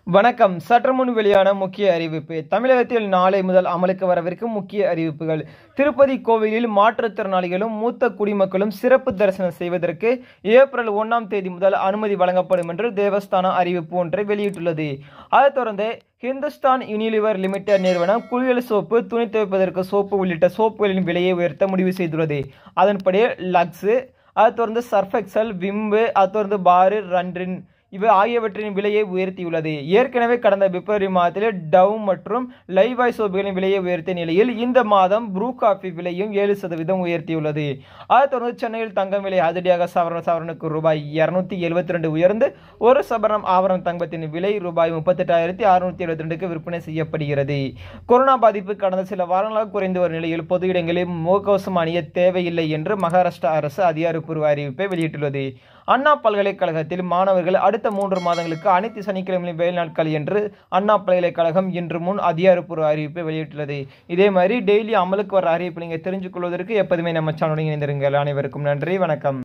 வணக்கம் சற்று முன் வெளியான முக்கிய அறிவிப்பு தமிழகத்தில் நாளை முதல் அமலுக்கு வரவிருக்கும் முக்கிய அறிவிப்புகள் திருப்பதி கோவிலில் மாற்றுத்திறனாளிகளும் மூத்த குடிமக்களும் சிறப்பு தரிசனம் செய்வதற்கு ஏப்ரல் ஒன்றாம் தேதி முதல் அனுமதி வழங்கப்படும் என்று தேவஸ்தானம் அறிவிப்பு ஒன்றை வெளியிட்டுள்ளது அதைத் தொடர்ந்து ஹிந்துஸ்தான் யூனிலிவர் லிமிடெட் நிறுவனம் குளியல் சோப்பு துணி துவைப்பதற்கு சோப்பு உள்ளிட்ட சோப்புகளின் விலையை உயர்த்த முடிவு செய்துள்ளது அதன்படி லக்ஸு அதை தொடர்ந்து சர்ஃபெக்சல் விம்பு அதை தொடர்ந்து பாரு ரன்ரின் இவை ஆகியவற்றின் விலையை உயர்த்தியுள்ளது ஏற்கனவே கடந்த பிப்ரவரி மாதத்தில் டவ் மற்றும் லைவாய் சோப்புகளின் விலையை உயர்த்திய நிலையில் இந்த மாதம் ப்ரூ காஃபி விலையும் ஏழு சதவீதம் உயர்த்தியுள்ளது அதைத் தொடர்ந்து சென்னையில் தங்கம் விலை அதிரடியாக சவரன் சவரனுக்கு ரூபாய் இருநூத்தி எழுபத்தி ரெண்டு உயர்ந்து ஒரு சவரம் ஆவரண தங்கத்தின் விலை ரூபாய் முப்பத்தெட்டாயிரத்தி அறுநூத்தி எழுபத்தி ரெண்டுக்கு விற்பனை செய்யப்படுகிறது கொரோனா பாதிப்பு கடந்த சில வாரங்களாக குறைந்து வரும் நிலையில் பொது இடங்களில் முகக்கவசம் அணிய தேவையில்லை என்று மகாராஷ்டிரா அரசு அதிகாரப்பூர்வ அறிவிப்பை வெளியிட்டுள்ளது அண்ணா பல்கலைக்கழகத்தில் மாணவர்கள் அடுத்த மூன்று மாதங்களுக்கு அனைத்து சனிக்கிழமையிலும் வேலை நாட்கள் என்று அண்ணா பல்கலைக்கழகம் இன்று முன் அதிகாரப்பூர்வ அறிவிப்பை வெளியிட்டுள்ளது இதே மாதிரி டெய்லி அமலுக்கு வர அறிவிப்பு நீங்கள் தெரிஞ்சு கொள்வதற்கு எப்போதுமே நம்ம சேனலுடன் இணைந்திருங்கள் அனைவருக்கும் நன்றி வணக்கம்